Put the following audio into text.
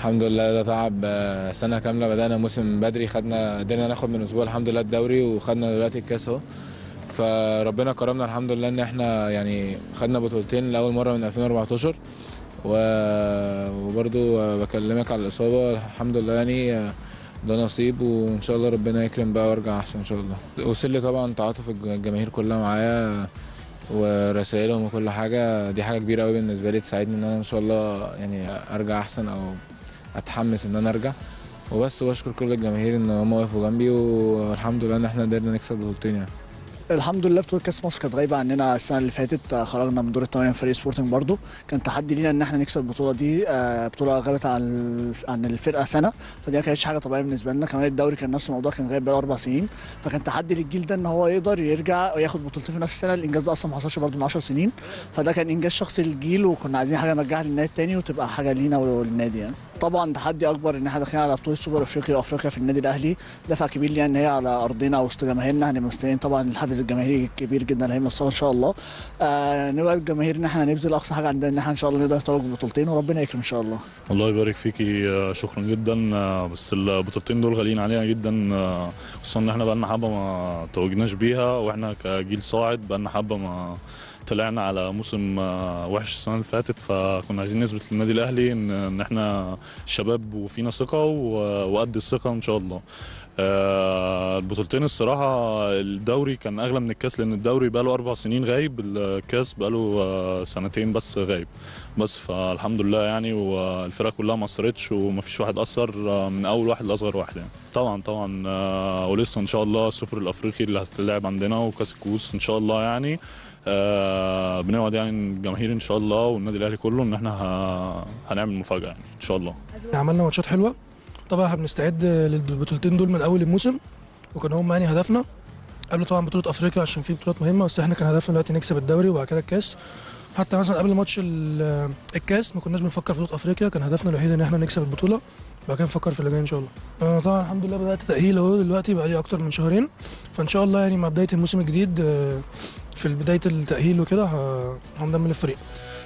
الحمد لله ده تعب آه، سنة كاملة بدأنا موسم بدري خدنا قدرنا ناخد من أسبوع الحمد لله الدوري وخدنا دلوقتي الكاس أهو فربنا كرمنا الحمد لله إن إحنا يعني خدنا بطولتين لأول مرة من 2014 و... وبرضو آه، بكلمك على الإصابة الحمد لله يعني آه، ده نصيب وإن شاء الله ربنا يكرم بقى وأرجع أحسن إن شاء الله وصل لي طبعا تعاطف الج- الجماهير كلها معايا ورسائلهم وكل حاجة دي حاجة كبيرة أوي بالنسبة لي تساعدني إن أنا إن شاء الله يعني أرجع أحسن أو اتحمس ان انا ارجع وبس واشكر كل الجماهير ان هم وقفوا جنبي والحمد لله ان احنا قدرنا نكسب بطولتين يعني الحمد لله بطوله كاس مصر كانت غايبه عننا السنه اللي فاتت آه، خرجنا من دور الثمانيه من فريق سبورتنج برضو كان تحدي لينا ان احنا نكسب البطوله دي آه، بطوله غابت عن الف- عن الفرقه سنه فدي ما كانتش حاجه طبيعيه بالنسبه لنا كمان الدوري كان نفس الموضوع كان غايب بقاله اربع سنين فكان تحدي للجيل ده ان هو يقدر يرجع وياخد بطولتين في نفس السنه الانجاز ده اصلا ما حصلش برضو من 10 سنين فده كان انجاز شخصي للجيل وكنا عايزين حاجه نرجعها للنادي التاني وتبقى حاجه لينا وللنادي يعني طبعا تحدي اكبر ان احنا داخلين على بطوله سوبر افريقيا وافريقيا في النادي الاهلي دفع كبير لينا ان هي على ارضنا وسط جماهيرنا هنبقى مستنيين طبعا الحافز الجماهيري كبير جدا اللي هيوصلنا ان شاء الله آه نوعد الجماهير ان احنا نبذل اقصى حاجه عندنا ان احنا ان شاء الله نقدر نتوج ببطولتين وربنا يكرم ان شاء الله الله يبارك فيكي آه، شكرا جدا آه، بس البطولتين دول غاليين علينا جدا آه، خصوصا ان احنا بقالنا حبه ما توجناش بيها واحنا كجيل صاعد بقالنا حبه ما طلعنا على موسم آه، وحش السنه اللي فاتت فكنا عايزين نثبت للنادي الاهلي ان ان احنا شباب وفينا ثقه و- وقد الثقه ان شاء الله آه، البطولتين الصراحة الدوري كان أغلى من الكاس لأن الدوري بقاله أربع سنين غايب الكاس بقاله آه، سنتين بس غايب بس فالحمد لله يعني والفرقة كلها ما أثرتش ومفيش واحد أثر آه، من أول واحد لأصغر واحد يعني طبعا طبعا آه، ولسه إن شاء الله السوبر الأفريقي اللي هتلعب عندنا وكأس الكؤوس إن شاء الله يعني آه، بنوعد يعني الجماهير إن شاء الله والنادي الأهلي كله إن إحنا ه- هنعمل مفاجأة يعني إن شاء الله عملنا ماتشات حلوه طبعا احنا بنستعد للبطولتين دول من اول الموسم وكان هم يعني هدفنا قبل طبعا بطوله افريقيا عشان في بطولات مهمه بس احنا كان هدفنا دلوقتي نكسب الدوري وبعد كده الكاس حتى مثلا قبل ماتش ال- الكاس ما كناش بنفكر في بطوله افريقيا كان هدفنا الوحيد ان احنا نكسب البطوله وبعد كده نفكر في اللي جاي ان شاء الله انا طبعا الحمد لله بدات تاهيل اهو دلوقتي بقى لي اكتر من شهرين فان شاء الله يعني مع بدايه الموسم الجديد آه، في بدايه التاهيل وكده ه- هنضم للفريق